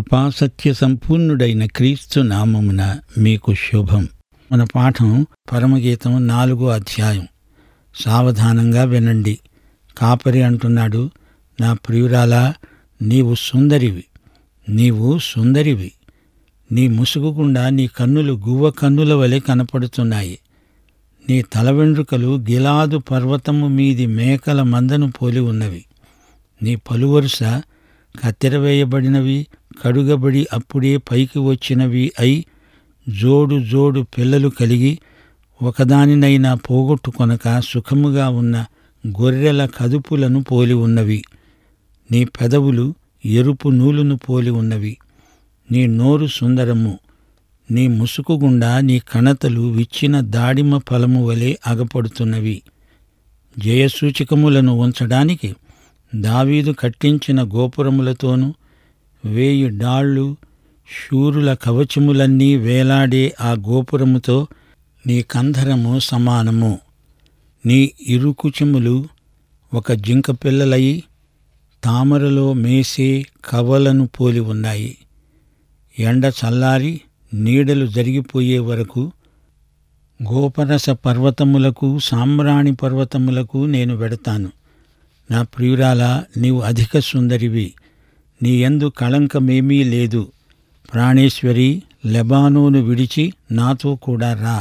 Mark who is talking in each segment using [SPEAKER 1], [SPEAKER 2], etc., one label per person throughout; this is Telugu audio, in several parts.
[SPEAKER 1] కృపాసత్య సంపూర్ణుడైన క్రీస్తు నామమున మీకు శుభం మన పాఠం పరమగీతం నాలుగో అధ్యాయం సావధానంగా వినండి కాపరి అంటున్నాడు నా ప్రియురాలా నీవు సుందరివి నీవు సుందరివి నీ ముసుగు గుండా నీ కన్నులు గువ్వ కన్నుల వలె కనపడుతున్నాయి నీ తల వెండ్రుకలు గిలాదు పర్వతము మీది మేకల మందను పోలి ఉన్నవి నీ పలువరుస కత్తెరవేయబడినవి కడుగబడి అప్పుడే పైకి వచ్చినవి అయి జోడు జోడు పిల్లలు కలిగి ఒకదానినైనా పోగొట్టుకొనక సుఖముగా ఉన్న గొర్రెల కదుపులను పోలి ఉన్నవి నీ పెదవులు ఎరుపు నూలును పోలి ఉన్నవి నీ నోరు సుందరము నీ ముసుకు గుండా నీ కణతలు విచ్చిన దాడిమ ఫలము వలె అగపడుతున్నవి జయసూచకములను ఉంచడానికి దావీదు కట్టించిన గోపురములతోనూ వేయి డాళ్ళు శూరుల కవచములన్నీ వేలాడే ఆ గోపురముతో నీ కంధరము సమానము నీ ఇరుకుచములు ఒక జింక పిల్లలయి తామరలో మేసే కవలను పోలి ఉన్నాయి ఎండ చల్లారి నీడలు జరిగిపోయే వరకు గోపరస పర్వతములకు సామ్రాణి పర్వతములకు నేను వెడతాను నా ప్రియురాలా నీవు అధిక సుందరివి నీ యందు కళంకమేమీ లేదు ప్రాణేశ్వరి లెబానోను విడిచి నాతో కూడా రా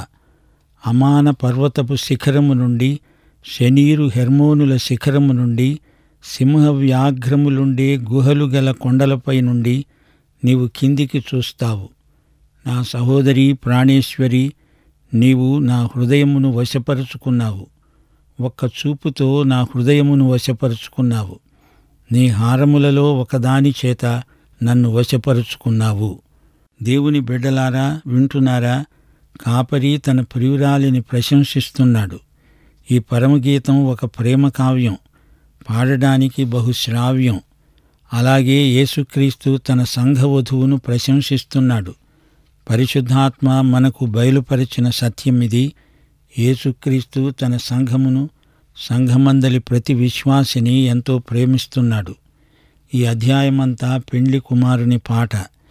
[SPEAKER 1] అమాన పర్వతపు శిఖరము నుండి శనీరు హెర్మోనుల శిఖరము నుండి సింహ వ్యాఘ్రములుండే గుహలు గల కొండలపై నుండి నీవు కిందికి చూస్తావు నా సహోదరి ప్రాణేశ్వరి నీవు నా హృదయమును వశపరుచుకున్నావు ఒక్క చూపుతో నా హృదయమును వశపరుచుకున్నావు నీ హారములలో ఒకదాని చేత నన్ను వశపరుచుకున్నావు దేవుని బిడ్డలారా వింటున్నారా కాపరి తన ప్రియురాలిని ప్రశంసిస్తున్నాడు ఈ పరమగీతం ఒక ప్రేమ కావ్యం పాడడానికి బహుశ్రావ్యం అలాగే యేసుక్రీస్తు తన సంఘవధువును ప్రశంసిస్తున్నాడు పరిశుద్ధాత్మ మనకు బయలుపరిచిన సత్యం ఇది యేసుక్రీస్తు తన సంఘమును సంఘమందలి ప్రతి విశ్వాసిని ఎంతో ప్రేమిస్తున్నాడు ఈ అధ్యాయమంతా పెండ్లి కుమారుని పాట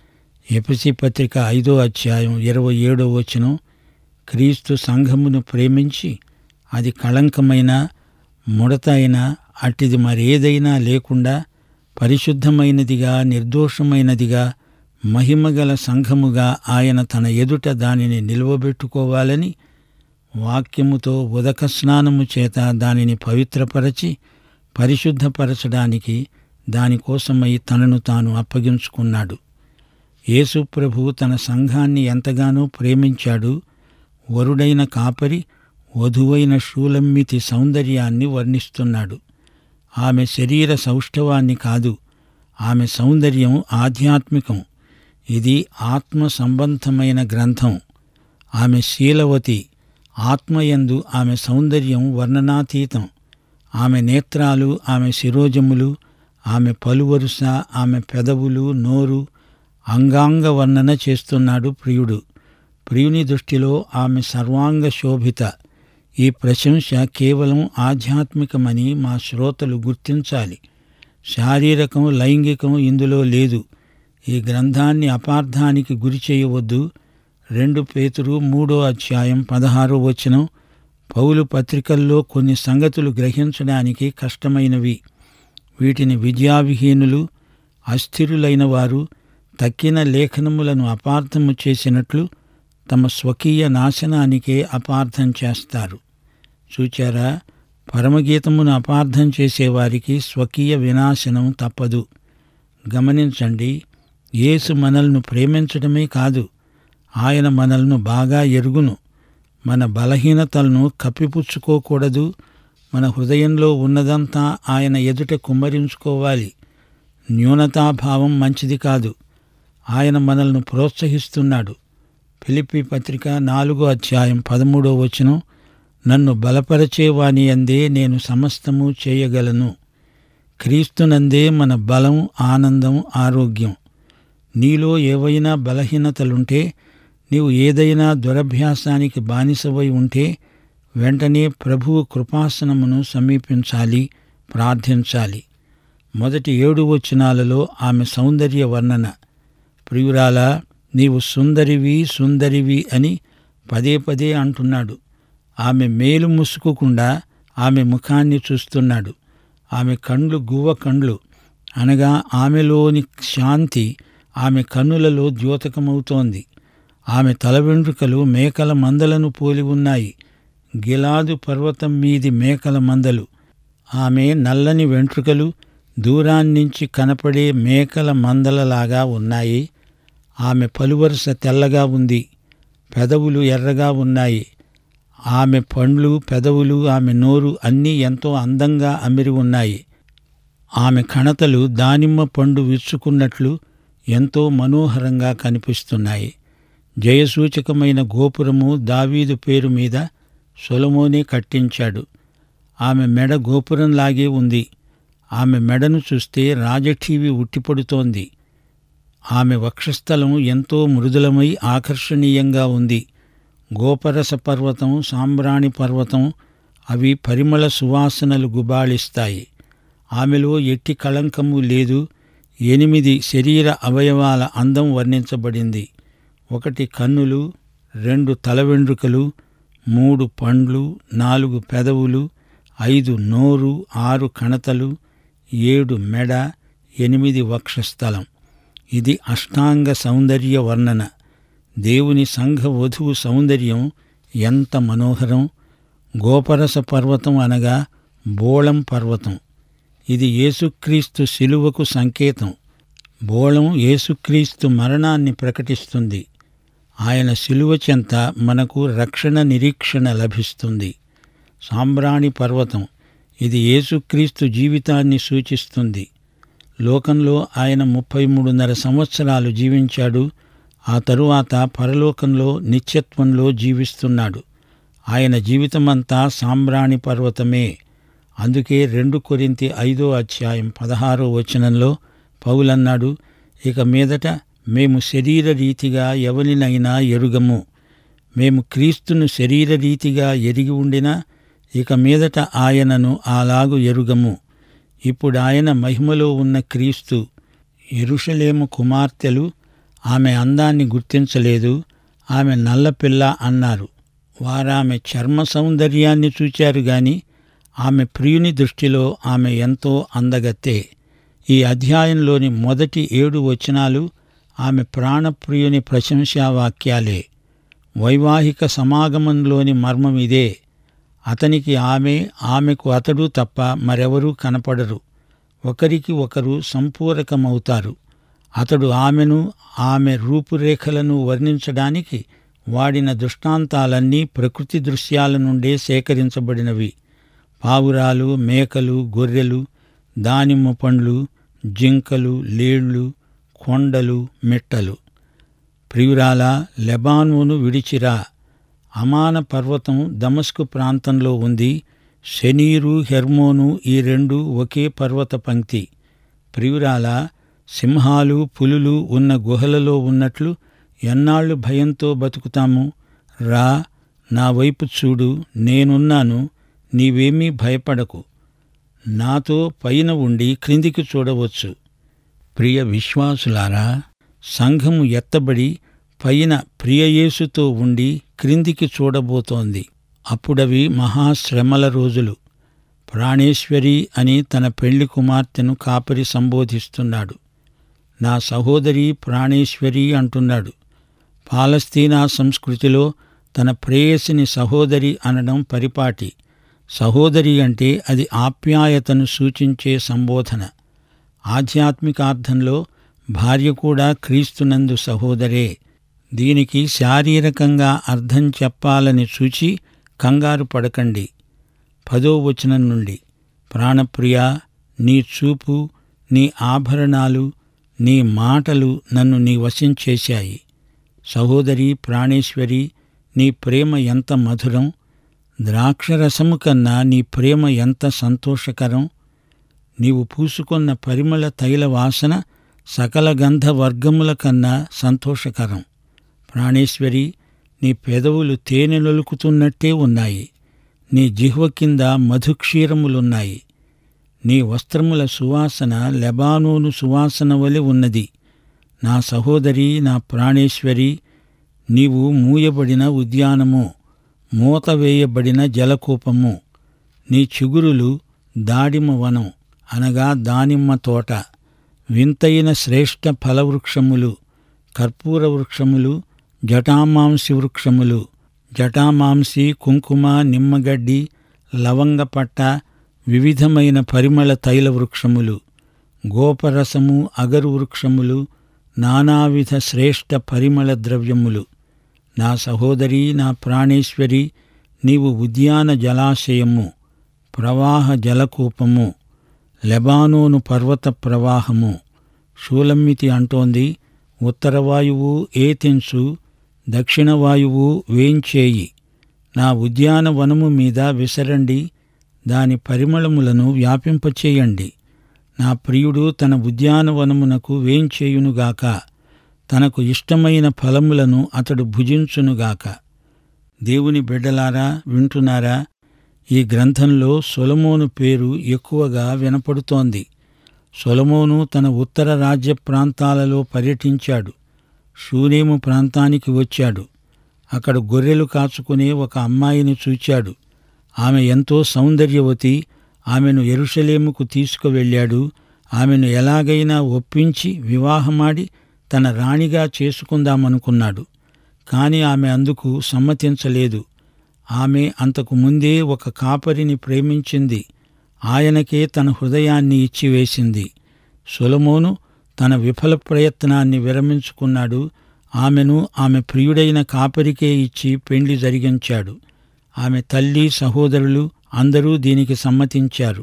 [SPEAKER 1] ఎపిసి పత్రిక ఐదో అధ్యాయం ఇరవై ఏడో వచనం క్రీస్తు సంఘమును ప్రేమించి అది కళంకమైన ముడత అయినా అట్టిది మరేదైనా లేకుండా పరిశుద్ధమైనదిగా నిర్దోషమైనదిగా మహిమగల సంఘముగా ఆయన తన ఎదుట దానిని నిలువబెట్టుకోవాలని వాక్యముతో ఉదక స్నానము చేత దానిని పవిత్రపరచి పరిశుద్ధపరచడానికి దానికోసమై తనను తాను అప్పగించుకున్నాడు యేసు ప్రభు తన సంఘాన్ని ఎంతగానో ప్రేమించాడు వరుడైన కాపరి వధువైన షూలమ్మితి సౌందర్యాన్ని వర్ణిస్తున్నాడు ఆమె శరీర సౌష్ఠవాన్ని కాదు ఆమె సౌందర్యం ఆధ్యాత్మికం ఇది ఆత్మ సంబంధమైన గ్రంథం ఆమె శీలవతి ఆత్మయందు ఆమె సౌందర్యం వర్ణనాతీతం ఆమె నేత్రాలు ఆమె శిరోజములు ఆమె పలువరుస ఆమె పెదవులు నోరు అంగాంగ వర్ణన చేస్తున్నాడు ప్రియుడు ప్రియుని దృష్టిలో ఆమె సర్వాంగ శోభిత ఈ ప్రశంస కేవలం ఆధ్యాత్మికమని మా శ్రోతలు గుర్తించాలి శారీరకం లైంగికం ఇందులో లేదు ఈ గ్రంథాన్ని అపార్థానికి గురి చేయవద్దు రెండు పేతురు మూడో అధ్యాయం పదహారో వచనం పౌలు పత్రికల్లో కొన్ని సంగతులు గ్రహించడానికి కష్టమైనవి వీటిని విద్యావిహీనులు అస్థిరులైన వారు తక్కిన లేఖనములను అపార్థము చేసినట్లు తమ స్వకీయ నాశనానికే అపార్థం చేస్తారు చూచారా పరమగీతమును అపార్థం చేసేవారికి స్వకీయ వినాశనం తప్పదు గమనించండి యేసు మనల్ని ప్రేమించడమే కాదు ఆయన మనల్ని బాగా ఎరుగును మన బలహీనతలను కప్పిపుచ్చుకోకూడదు మన హృదయంలో ఉన్నదంతా ఆయన ఎదుట కుమ్మరించుకోవాలి న్యూనతాభావం మంచిది కాదు ఆయన మనల్ని ప్రోత్సహిస్తున్నాడు ఫిలిప్పి పత్రిక నాలుగో అధ్యాయం పదమూడో వచనం నన్ను బలపరచేవాని అందే నేను సమస్తము చేయగలను క్రీస్తునందే మన బలం ఆనందం ఆరోగ్యం నీలో ఏవైనా బలహీనతలుంటే నీవు ఏదైనా దురభ్యాసానికి బానిసవై ఉంటే వెంటనే ప్రభువు కృపాసనమును సమీపించాలి ప్రార్థించాలి మొదటి ఏడు వచనాలలో ఆమె సౌందర్య వర్ణన ప్రియురాలా నీవు సుందరివి సుందరివి అని పదే పదే అంటున్నాడు ఆమె మేలు ముసుకుకుండా ఆమె ముఖాన్ని చూస్తున్నాడు ఆమె కండ్లు గువ్వ కండ్లు అనగా ఆమెలోని శాంతి ఆమె కన్నులలో ద్యోతకమవుతోంది ఆమె తల వెంట్రుకలు మేకల మందలను పోలి ఉన్నాయి గిలాదు పర్వతం మీది మేకల మందలు ఆమె నల్లని వెంట్రుకలు దూరాన్నించి కనపడే మేకల మందలలాగా ఉన్నాయి ఆమె పలువరుస తెల్లగా ఉంది పెదవులు ఎర్రగా ఉన్నాయి ఆమె పండ్లు పెదవులు ఆమె నోరు అన్నీ ఎంతో అందంగా అమిరి ఉన్నాయి ఆమె కణతలు దానిమ్మ పండు విచ్చుకున్నట్లు ఎంతో మనోహరంగా కనిపిస్తున్నాయి జయసూచకమైన గోపురము దావీదు పేరు మీద సొలమోనే కట్టించాడు ఆమె మెడ గోపురంలాగే ఉంది ఆమె మెడను చూస్తే రాజఠీవి ఉట్టిపడుతోంది ఆమె వక్షస్థలం ఎంతో మృదులమై ఆకర్షణీయంగా ఉంది గోపరస పర్వతం సాంబ్రాణి పర్వతం అవి పరిమళ సువాసనలు గుబాళిస్తాయి ఆమెలో ఎట్టి కళంకము లేదు ఎనిమిది శరీర అవయవాల అందం వర్ణించబడింది ఒకటి కన్నులు రెండు తల వెండ్రుకలు మూడు పండ్లు నాలుగు పెదవులు ఐదు నోరు ఆరు కణతలు ఏడు మెడ ఎనిమిది వక్షస్థలం ఇది అష్టాంగ సౌందర్య వర్ణన దేవుని సంఘ వధువు సౌందర్యం ఎంత మనోహరం గోపరస పర్వతం అనగా బోళం పర్వతం ఇది యేసుక్రీస్తు శిలువకు సంకేతం బోళం యేసుక్రీస్తు మరణాన్ని ప్రకటిస్తుంది ఆయన శిలువ చెంత మనకు రక్షణ నిరీక్షణ లభిస్తుంది సాంబ్రాణి పర్వతం ఇది యేసుక్రీస్తు జీవితాన్ని సూచిస్తుంది లోకంలో ఆయన ముప్పై మూడున్నర సంవత్సరాలు జీవించాడు ఆ తరువాత పరలోకంలో నిత్యత్వంలో జీవిస్తున్నాడు ఆయన జీవితమంతా సాంబ్రాణి పర్వతమే అందుకే రెండు కొరింతి ఐదో అధ్యాయం పదహారో వచనంలో పౌలన్నాడు ఇక మీదట మేము శరీర రీతిగా ఎవరినైనా ఎరుగము మేము క్రీస్తును శరీర రీతిగా ఎరిగి ఉండినా ఇక మీదట ఆయనను అలాగు ఎరుగము ఇప్పుడు ఆయన మహిమలో ఉన్న క్రీస్తు ఎరుషలేము కుమార్తెలు ఆమె అందాన్ని గుర్తించలేదు ఆమె నల్లపిల్ల అన్నారు వారామె చర్మ సౌందర్యాన్ని చూచారు గాని ఆమె ప్రియుని దృష్టిలో ఆమె ఎంతో అందగత్తే ఈ అధ్యాయంలోని మొదటి ఏడు వచనాలు ఆమె ప్రాణప్రియుని ప్రశంసావాక్యాలే వైవాహిక సమాగమంలోని మర్మం ఇదే అతనికి ఆమె ఆమెకు అతడు తప్ప మరెవరూ కనపడరు ఒకరికి ఒకరు సంపూరకమవుతారు అతడు ఆమెను ఆమె రూపురేఖలను వర్ణించడానికి వాడిన దృష్టాంతాలన్నీ ప్రకృతి దృశ్యాల నుండే సేకరించబడినవి పావురాలు మేకలు గొర్రెలు దానిమ్మ పండ్లు జింకలు లేళ్లు కొండలు మిట్టలు ప్రియురాల లెబానోను విడిచిరా అమాన పర్వతం దమస్కు ప్రాంతంలో ఉంది శనీరు హెర్మోను ఈ రెండు ఒకే పర్వత పంక్తి ప్రియురాల సింహాలు పులులు ఉన్న గుహలలో ఉన్నట్లు ఎన్నాళ్ళు భయంతో బతుకుతాము రా నా వైపు చూడు నేనున్నాను నీవేమీ భయపడకు నాతో పైన ఉండి క్రిందికి చూడవచ్చు ప్రియ విశ్వాసులారా సంఘము ఎత్తబడి పైన ప్రియయేసుతో ఉండి క్రిందికి చూడబోతోంది అప్పుడవి మహాశ్రమల రోజులు ప్రాణేశ్వరి అని తన పెళ్లి కుమార్తెను కాపరి సంబోధిస్తున్నాడు నా సహోదరి ప్రాణేశ్వరి అంటున్నాడు పాలస్తీనా సంస్కృతిలో తన ప్రేయసిని సహోదరి అనడం పరిపాటి సహోదరి అంటే అది ఆప్యాయతను సూచించే సంబోధన ఆధ్యాత్మికార్థంలో భార్య కూడా క్రీస్తునందు సహోదరే దీనికి శారీరకంగా అర్థం చెప్పాలని చూచి కంగారు పడకండి పదో వచనం నుండి ప్రాణప్రియ నీ చూపు నీ ఆభరణాలు నీ మాటలు నన్ను నీ వశం చేశాయి సహోదరి ప్రాణేశ్వరి నీ ప్రేమ ఎంత మధురం ద్రాక్షరసము కన్నా నీ ప్రేమ ఎంత సంతోషకరం నీవు పూసుకొన్న పరిమళ తైల వాసన సకల గంధ వర్గముల కన్నా సంతోషకరం ప్రాణేశ్వరి నీ పెదవులు తేనె నొలుకుతున్నట్టే ఉన్నాయి నీ జిహ్వ కింద మధుక్షీరములున్నాయి నీ వస్త్రముల సువాసన లెబానోను సువాసన వలె ఉన్నది నా సహోదరి నా ప్రాణేశ్వరి నీవు మూయబడిన ఉద్యానము మూత వేయబడిన జలకూపము నీ చిగురులు దాడిమ వనం అనగా దానిమ్మ తోట వింతైన శ్రేష్ఠ ఫలవృక్షములు కర్పూర వృక్షములు జటామాంసి వృక్షములు జటామాంసి కుంకుమ నిమ్మగడ్డి లవంగపట్ట వివిధమైన పరిమళ తైల వృక్షములు గోపరసము అగరు వృక్షములు నానావిధ శ్రేష్ఠ పరిమళ ద్రవ్యములు నా సహోదరి నా ప్రాణేశ్వరి నీవు ఉద్యాన జలాశయము ప్రవాహ జలకూపము లెబానోను పర్వత ప్రవాహము షూలమ్మితి అంటోంది ఉత్తర వాయువు ఏతెన్సు దక్షిణ వాయువు వేంచేయి నా ఉద్యానవనము మీద విసరండి దాని పరిమళములను వ్యాపింపచేయండి నా ప్రియుడు తన ఉద్యానవనమునకు వేంచేయునుగాక తనకు ఇష్టమైన ఫలములను అతడు భుజించునుగాక దేవుని బిడ్డలారా వింటున్నారా ఈ గ్రంథంలో సొలమోను పేరు ఎక్కువగా వినపడుతోంది సొలమోను తన ఉత్తర రాజ్య ప్రాంతాలలో పర్యటించాడు షూనేము ప్రాంతానికి వచ్చాడు అక్కడ గొర్రెలు కాచుకునే ఒక అమ్మాయిని చూచాడు ఆమె ఎంతో సౌందర్యవతి ఆమెను ఎరుషలేముకు తీసుకువెళ్ళాడు ఆమెను ఎలాగైనా ఒప్పించి వివాహమాడి తన రాణిగా చేసుకుందామనుకున్నాడు కాని ఆమె అందుకు సమ్మతించలేదు ఆమె అంతకు ముందే ఒక కాపరిని ప్రేమించింది ఆయనకే తన హృదయాన్ని ఇచ్చివేసింది సొలమోను తన విఫల ప్రయత్నాన్ని విరమించుకున్నాడు ఆమెను ఆమె ప్రియుడైన కాపరికే ఇచ్చి పెండ్లి జరిగించాడు ఆమె తల్లి సహోదరులు అందరూ దీనికి సమ్మతించారు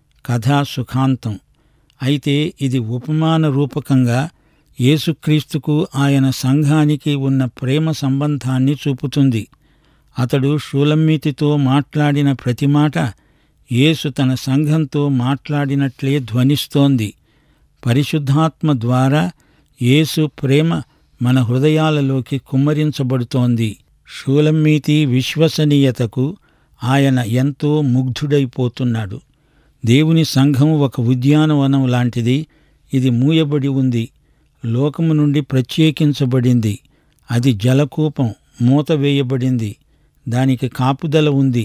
[SPEAKER 1] కథా సుఖాంతం అయితే ఇది ఉపమాన రూపకంగా యేసుక్రీస్తుకు ఆయన సంఘానికి ఉన్న ప్రేమ సంబంధాన్ని చూపుతుంది అతడు షూలమ్మీతితో మాట్లాడిన ప్రతి మాట యేసు తన సంఘంతో మాట్లాడినట్లే ధ్వనిస్తోంది పరిశుద్ధాత్మ ద్వారా యేసు ప్రేమ మన హృదయాలలోకి కుమ్మరించబడుతోంది షూలమ్మీతి విశ్వసనీయతకు ఆయన ఎంతో ముగ్ధుడైపోతున్నాడు దేవుని సంఘం ఒక ఉద్యానవనం లాంటిది ఇది మూయబడి ఉంది లోకము నుండి ప్రత్యేకించబడింది అది జలకూపం మూత వేయబడింది దానికి కాపుదల ఉంది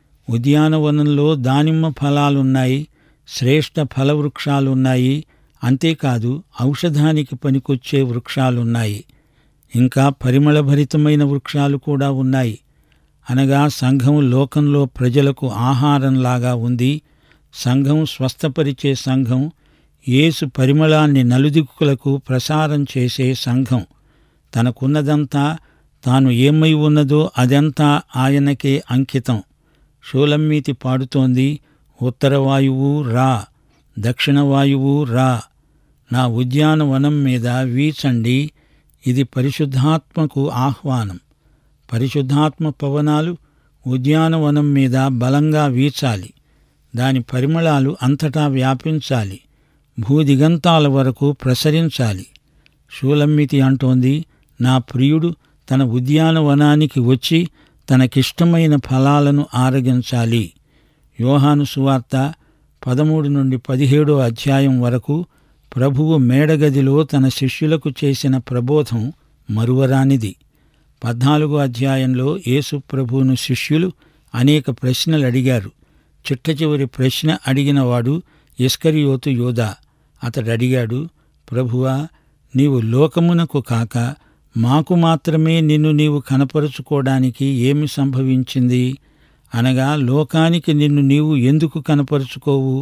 [SPEAKER 1] ఉద్యానవనంలో దానిమ్మ ఫలాలున్నాయి శ్రేష్ఠ ఫలవృక్షాలున్నాయి అంతేకాదు ఔషధానికి పనికొచ్చే వృక్షాలున్నాయి ఇంకా పరిమళభరితమైన వృక్షాలు కూడా ఉన్నాయి అనగా సంఘం లోకంలో ప్రజలకు ఆహారంలాగా ఉంది సంఘం స్వస్థపరిచే సంఘం యేసు పరిమళాన్ని నలుదిక్కులకు ప్రసారం చేసే సంఘం తనకున్నదంతా తాను ఏమై ఉన్నదో అదంతా ఆయనకే అంకితం షూలమ్మీతి పాడుతోంది ఉత్తర వాయువు రా దక్షిణ వాయువు రా నా ఉద్యానవనం మీద వీచండి ఇది పరిశుద్ధాత్మకు ఆహ్వానం పరిశుద్ధాత్మ పవనాలు ఉద్యానవనం మీద బలంగా వీచాలి దాని పరిమళాలు అంతటా వ్యాపించాలి భూదిగంతాల వరకు ప్రసరించాలి షూలమ్మితి అంటోంది నా ప్రియుడు తన ఉద్యానవనానికి వచ్చి తనకిష్టమైన ఫలాలను ఆరగించాలి యోహాను సువార్త పదమూడు నుండి పదిహేడో అధ్యాయం వరకు ప్రభువు మేడగదిలో తన శిష్యులకు చేసిన ప్రబోధం మరువరానిది పద్నాలుగో అధ్యాయంలో యేసు ప్రభువును శిష్యులు అనేక ప్రశ్నలు అడిగారు చిట్ట చివరి ప్రశ్న అడిగినవాడు ఇస్కరియోతు యోధా అతడు అడిగాడు ప్రభువా నీవు లోకమునకు కాక మాకు మాత్రమే నిన్ను నీవు కనపరుచుకోవడానికి ఏమి సంభవించింది అనగా లోకానికి నిన్ను నీవు ఎందుకు కనపరుచుకోవు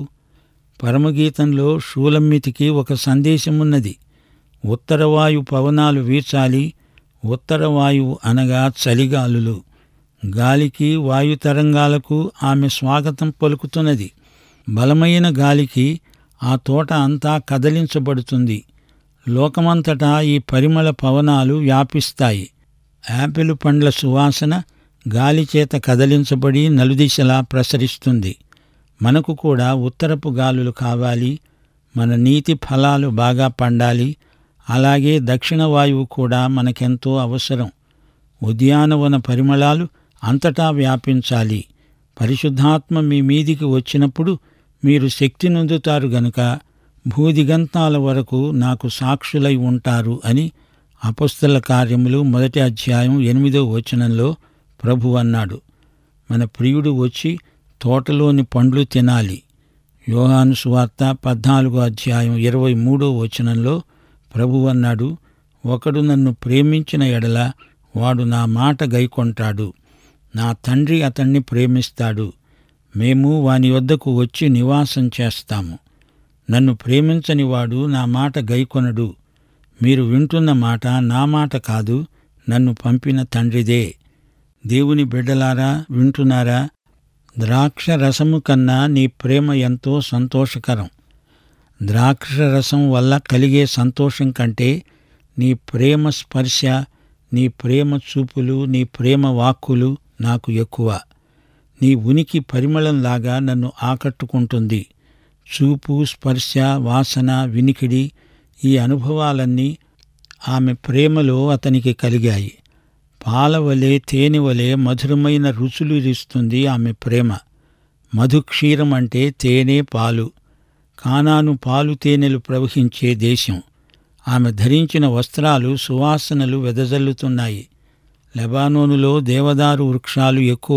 [SPEAKER 1] పరమగీతంలో షూలమ్మితికి ఒక సందేశమున్నది ఉత్తరవాయు పవనాలు వీచాలి ఉత్తరవాయువు అనగా చలిగాలులు గాలికి వాయు తరంగాలకు ఆమె స్వాగతం పలుకుతున్నది బలమైన గాలికి ఆ తోట అంతా కదలించబడుతుంది లోకమంతటా ఈ పరిమళ పవనాలు వ్యాపిస్తాయి యాపిల్ పండ్ల సువాసన గాలిచేత కదలించబడి నలుదిశలా ప్రసరిస్తుంది మనకు కూడా ఉత్తరపు గాలులు కావాలి మన నీతి ఫలాలు బాగా పండాలి అలాగే దక్షిణ వాయువు కూడా మనకెంతో అవసరం ఉద్యానవన పరిమళాలు అంతటా వ్యాపించాలి పరిశుద్ధాత్మ మీ మీదికి వచ్చినప్పుడు మీరు శక్తి నొందుతారు గనుక భూదిగంతాల వరకు నాకు సాక్షులై ఉంటారు అని అపస్తుల కార్యములు మొదటి అధ్యాయం ఎనిమిదో వచనంలో ప్రభు అన్నాడు మన ప్రియుడు వచ్చి తోటలోని పండ్లు తినాలి యోహాను సువార్త పద్నాలుగో అధ్యాయం ఇరవై మూడో వచనంలో ప్రభు అన్నాడు ఒకడు నన్ను ప్రేమించిన ఎడల వాడు నా మాట గైకొంటాడు నా తండ్రి అతన్ని ప్రేమిస్తాడు మేము వాని వద్దకు వచ్చి నివాసం చేస్తాము నన్ను ప్రేమించని వాడు నా మాట గైకొనడు మీరు వింటున్న మాట నా మాట కాదు నన్ను పంపిన తండ్రిదే దేవుని బిడ్డలారా వింటున్నారా ద్రాక్ష రసము కన్నా నీ ప్రేమ ఎంతో సంతోషకరం ద్రాక్ష రసం వల్ల కలిగే సంతోషం కంటే నీ ప్రేమ స్పర్శ నీ ప్రేమ చూపులు నీ ప్రేమ వాక్కులు నాకు ఎక్కువ నీ ఉనికి పరిమళంలాగా నన్ను ఆకట్టుకుంటుంది చూపు స్పర్శ వాసన వినికిడి ఈ అనుభవాలన్నీ ఆమె ప్రేమలో అతనికి కలిగాయి పాలవలే తేనెవలే మధురమైన రుచులు ఇస్తుంది ఆమె ప్రేమ మధుక్షీరం అంటే తేనె పాలు కానాను పాలు తేనెలు ప్రవహించే దేశం ఆమె ధరించిన వస్త్రాలు సువాసనలు వెదజల్లుతున్నాయి లెబానోనులో దేవదారు వృక్షాలు ఎక్కువ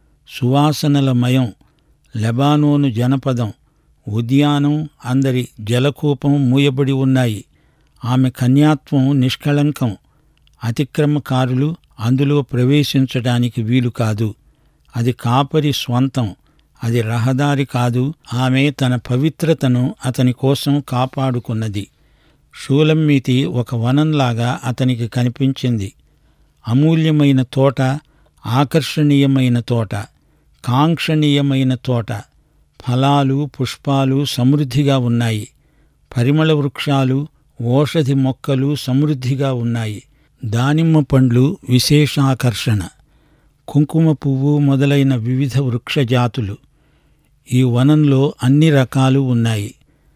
[SPEAKER 1] సువాసనల మయం లెబానోను జనపదం ఉద్యానం అందరి జలకూపం మూయబడి ఉన్నాయి ఆమె కన్యాత్వం నిష్కళంకం అతిక్రమకారులు అందులో ప్రవేశించడానికి వీలు కాదు అది కాపరి స్వంతం అది రహదారి కాదు ఆమె తన పవిత్రతను అతని కోసం కాపాడుకున్నది షూలమ్మీతి ఒక వనంలాగా అతనికి కనిపించింది అమూల్యమైన తోట ఆకర్షణీయమైన తోట కాంక్షణీయమైన తోట ఫలాలు పుష్పాలు సమృద్ధిగా ఉన్నాయి పరిమళ వృక్షాలు ఓషధి మొక్కలు సమృద్ధిగా ఉన్నాయి దానిమ్మ పండ్లు విశేషాకర్షణ కుంకుమ పువ్వు మొదలైన వివిధ వృక్ష జాతులు ఈ వనంలో అన్ని రకాలు ఉన్నాయి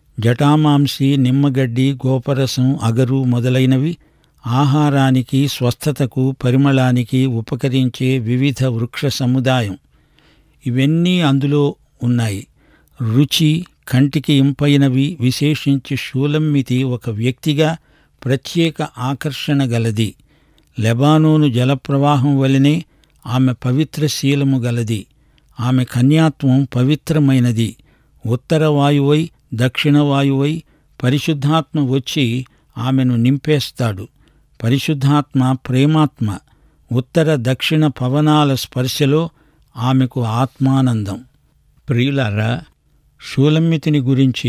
[SPEAKER 1] జటామాంసి నిమ్మగడ్డి గోపరసం అగరు మొదలైనవి ఆహారానికి స్వస్థతకు పరిమళానికి ఉపకరించే వివిధ వృక్ష సముదాయం ఇవన్నీ అందులో ఉన్నాయి రుచి కంటికి ఇంపైనవి విశేషించి షూలమ్మితి ఒక వ్యక్తిగా ప్రత్యేక ఆకర్షణ గలది లెబానోను జలప్రవాహం వలనే ఆమె పవిత్ర శీలము గలది ఆమె కన్యాత్వం పవిత్రమైనది ఉత్తర వాయువై దక్షిణ వాయువై పరిశుద్ధాత్మ వచ్చి ఆమెను నింపేస్తాడు పరిశుద్ధాత్మ ప్రేమాత్మ ఉత్తర దక్షిణ పవనాల స్పర్శలో ఆమెకు ఆత్మానందం ప్రియులారా షూలమ్మితిని గురించి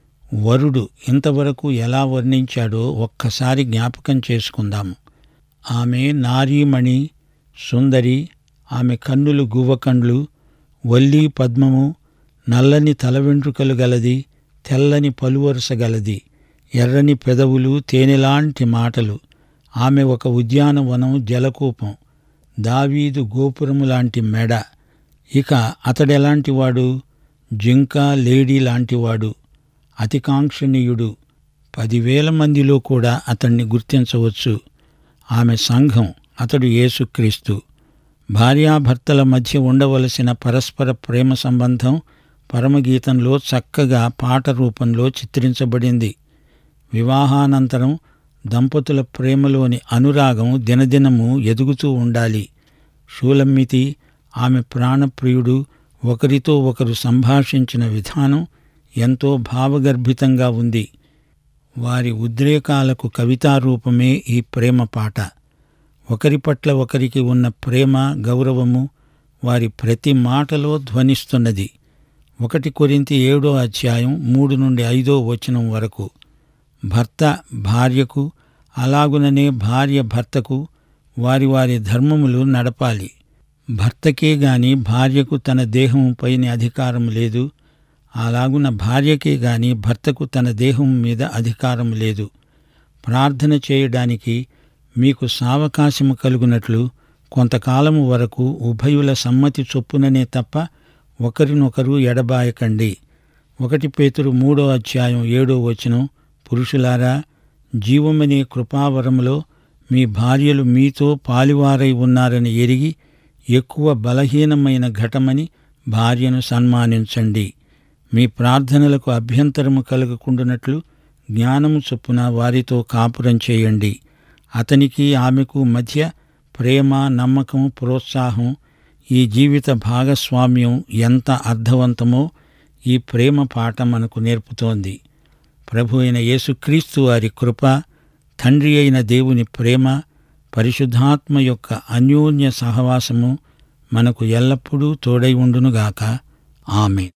[SPEAKER 1] వరుడు ఇంతవరకు ఎలా వర్ణించాడో ఒక్కసారి జ్ఞాపకం చేసుకుందాము ఆమె నారీమణి సుందరి ఆమె కన్నులు గువ్వకండ్లు వల్లి పద్మము నల్లని తల వెంట్రుకలు గలది తెల్లని పలువరుస గలది ఎర్రని పెదవులు తేనెలాంటి మాటలు ఆమె ఒక ఉద్యానవనం జలకూపం దావీదు గోపురము లాంటి మెడ ఇక అతడెలాంటివాడు జింక లేడీ లాంటివాడు అతికాంక్షణీయుడు పదివేల మందిలో కూడా అతన్ని గుర్తించవచ్చు ఆమె సంఘం అతడు యేసుక్రీస్తు భార్యాభర్తల మధ్య ఉండవలసిన పరస్పర ప్రేమ సంబంధం పరమగీతంలో చక్కగా పాట రూపంలో చిత్రించబడింది వివాహానంతరం దంపతుల ప్రేమలోని అనురాగం దినదినము ఎదుగుతూ ఉండాలి షూలమ్మితి ఆమె ప్రాణప్రియుడు ఒకరితో ఒకరు సంభాషించిన విధానం ఎంతో భావగర్భితంగా ఉంది వారి ఉద్రేకాలకు కవితారూపమే ఈ ప్రేమ పాట ఒకరి పట్ల ఒకరికి ఉన్న ప్రేమ గౌరవము వారి ప్రతి మాటలో ధ్వనిస్తున్నది ఒకటి కొరింతి ఏడో అధ్యాయం మూడు నుండి ఐదో వచనం వరకు భర్త భార్యకు అలాగుననే భార్య భర్తకు వారి వారి ధర్మములు నడపాలి భర్తకే గాని భార్యకు తన దేహంపైన అధికారం లేదు అలాగున భార్యకే గాని భర్తకు తన దేహం మీద అధికారం లేదు ప్రార్థన చేయడానికి మీకు సావకాశము కలుగునట్లు కొంతకాలము వరకు ఉభయుల సమ్మతి చొప్పుననే తప్ప ఒకరినొకరు ఎడబాయకండి ఒకటి పేతురు మూడో అధ్యాయం ఏడో వచనం పురుషులారా జీవమనే కృపావరములో మీ భార్యలు మీతో పాలివారై ఉన్నారని ఎరిగి ఎక్కువ బలహీనమైన ఘటమని భార్యను సన్మానించండి మీ ప్రార్థనలకు అభ్యంతరము కలగకుండునట్లు జ్ఞానము చొప్పున వారితో కాపురం చేయండి అతనికి ఆమెకు మధ్య ప్రేమ నమ్మకం ప్రోత్సాహం ఈ జీవిత భాగస్వామ్యం ఎంత అర్థవంతమో ఈ ప్రేమ పాట మనకు నేర్పుతోంది ప్రభు అయిన యేసుక్రీస్తు వారి కృప తండ్రి అయిన దేవుని ప్రేమ పరిశుద్ధాత్మ యొక్క అన్యోన్య సహవాసము మనకు ఎల్లప్పుడూ తోడై ఉండునుగాక ఆమె